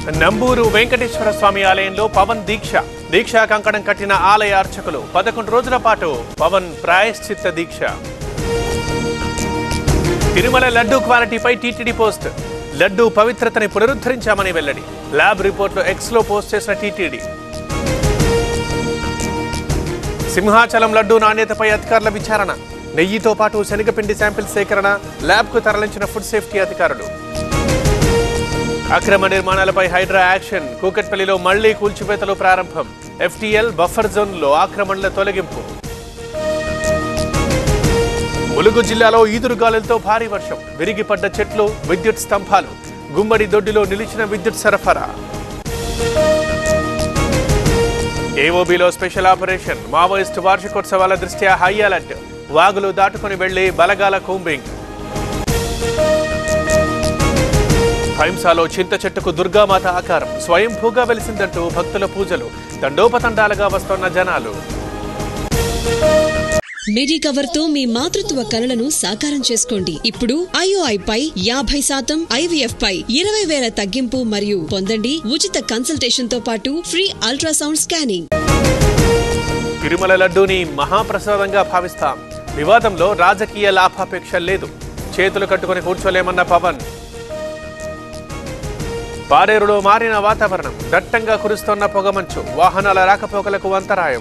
నంబూరు వెంకటేశ్వర స్వామి ఆలయంలో పవన్ దీక్ష దీక్షా కంకణం కట్టిన ఆలయ అర్చకులు పదకొండు రోజుల పాటు పవన్ ప్రాయశ్చిత్త దీక్ష తిరుమల లడ్డూ క్వాలిటీపై టీటీడీ పోస్ట్ లడ్డూ పవిత్రతని పునరుద్ధరించామని వెల్లడి ల్యాబ్ రిపోర్ట్లో ఎక్స్లో పోస్ట్ చేసిన టీటీడీ సింహాచలం లడ్డూ నాణ్యతపై అధికారుల విచారణ నెయ్యితో పాటు శనగపిండి శాంపిల్ సేకరణ ల్యాబ్కు తరలించిన ఫుడ్ సేఫ్టీ అధికారులు అక్రమ నిర్మాణాలపై హైడ్రా యాక్షన్ కూకట్పల్లిలో మళ్లీ కూల్చివేతలు ప్రారంభం ఎఫ్టీఎల్ బఫర్ జోన్లో ఆక్రమణల తొలగింపు ములుగు జిల్లాలో ఈదురుగాలులతో భారీ వర్షం విరిగిపడ్డ చెట్లు విద్యుత్ స్తంభాలు గుమ్మడి దొడ్డిలో నిలిచిన విద్యుత్ సరఫరా ఏఓబీలో స్పెషల్ ఆపరేషన్ మావోయిస్టు వార్షికోత్సవాల దృష్ట్యా హై అలర్ట్ వాగులు దాటుకుని వెళ్లి బలగాల కూంబింగ్ హైంసాలో చింత చెట్టుకు దుర్గామాత ఆకారం స్వయంభూగా వెలిసిందంటూ భక్తుల పూజలు తండోపతండాలుగా వస్తున్న జనాలు మిడి కవర్ తో మీ మాతృత్వ కలలను సాకారం చేసుకోండి ఇప్పుడు ఐఓఐ పై యాభై శాతం ఐవీఎఫ్ పై ఇరవై వేల తగ్గింపు మరియు పొందండి ఉచిత కన్సల్టేషన్ తో పాటు ఫ్రీ అల్ట్రాసౌండ్ స్కానింగ్ తిరుమల లడ్డూని మహాప్రసాదంగా భావిస్తాం వివాదంలో రాజకీయ లాభాపేక్ష లేదు చేతులు కట్టుకుని కూర్చోలేమన్న పవన్ పాడేరులో మారిన వాతావరణం దట్టంగా కురుస్తోన్న పొగమంచు వాహనాల రాకపోకలకు అంతరాయం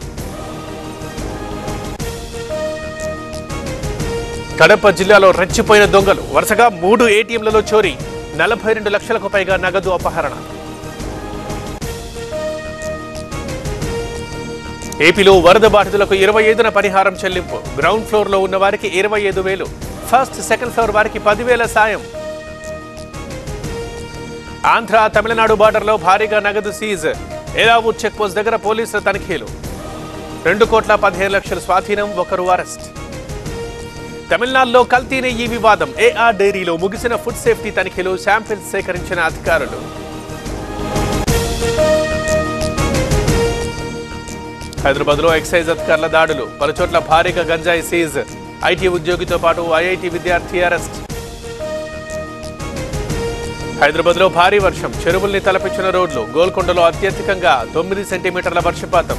కడప జిల్లాలో రెచ్చిపోయిన దొంగలు వరుసగా మూడు ఏటీఎంలలో చోరీ నలభై రెండు లక్షలకు పైగా నగదు అపహరణ ఏపీలో వరద బాధితులకు ఇరవై ఐదున పరిహారం చెల్లింపు గ్రౌండ్ ఫ్లోర్ లో ఉన్న వారికి ఇరవై ఐదు వేలు ఫస్ట్ సెకండ్ ఫ్లోర్ వారికి పదివేల సాయం ఆంధ్ర తమిళనాడు బార్డర్లో భారీగా నగదు సీజ్ ఏరావూర్ చెక్ పోస్ట్ దగ్గర పోలీసుల తనిఖీలు రెండు కోట్ల పదిహేను లక్షల స్వాధీనం ఒకరు అరెస్ట్ తమిళనాడులో కల్తీ నెయ్యి వివాదం ఏఆర్ డైరీలో ముగిసిన ఫుడ్ సేఫ్టీ తనిఖీలు శాంపిల్స్ సేకరించిన అధికారులు హైదరాబాద్లో ఎక్సైజ్ అధికారుల దాడులు పలుచోట్ల భారీగా గంజాయి సీజ్ ఐటీ ఉద్యోగితో పాటు ఐఐటి విద్యార్థి అరెస్ట్ హైదరాబాద్లో భారీ వర్షం చెరువుల్ని తలపించిన రోడ్లు గోల్కొండలో అత్యధికంగా తొమ్మిది సెంటీమీటర్ల వర్షపాతం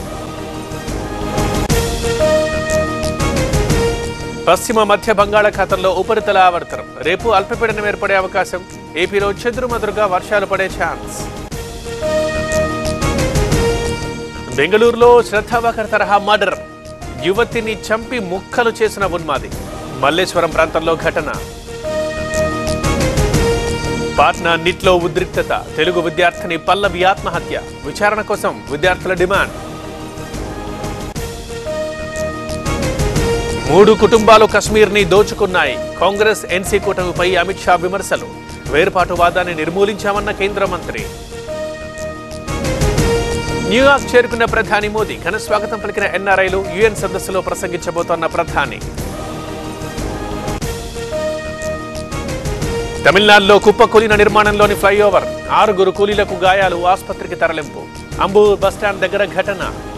పశ్చిమ మధ్య బంగాళాఖాతంలో ఉపరితల ఆవర్తనం రేపు అల్పపీడనం ఏర్పడే అవకాశం ఏపీలో చెదురుమదురుగా వర్షాలు పడే ఛాన్స్ బెంగళూరులో శ్రద్ధావాకర్ తరహా మర్డర్ యువతిని చంపి ముక్కలు చేసిన ఉన్మాది మల్లేశ్వరం ప్రాంతంలో ఘటన పాట్నా నిట్లో ఉద్రిక్తత తెలుగు విద్యార్థిని పల్లవి ఆత్మహత్య విచారణ కోసం విద్యార్థుల డిమాండ్ మూడు కుటుంబాలు కశ్మీర్ని దోచుకున్నాయి కాంగ్రెస్ ఎన్సీ కూటమిపై అమిత్ షా విమర్శలు వేర్పాటువాదాన్ని నిర్మూలించామన్న కేంద్ర మంత్రి న్యూయార్క్ చేరుకున్న ప్రధాని మోదీ ఘన స్వాగతం పలికిన ఎన్ఆర్ఐలు యుఎన్ సదస్సులో ప్రసంగించబోతోన్న ప్రధాని తమిళనాడులో కుప్పకూలిన నిర్మాణంలోని ఫ్లైఓవర్ ఆరుగురు కూలీలకు గాయాలు ఆసుపత్రికి తరలింపు అంబూర్ బస్టాండ్ దగ్గర ఘటన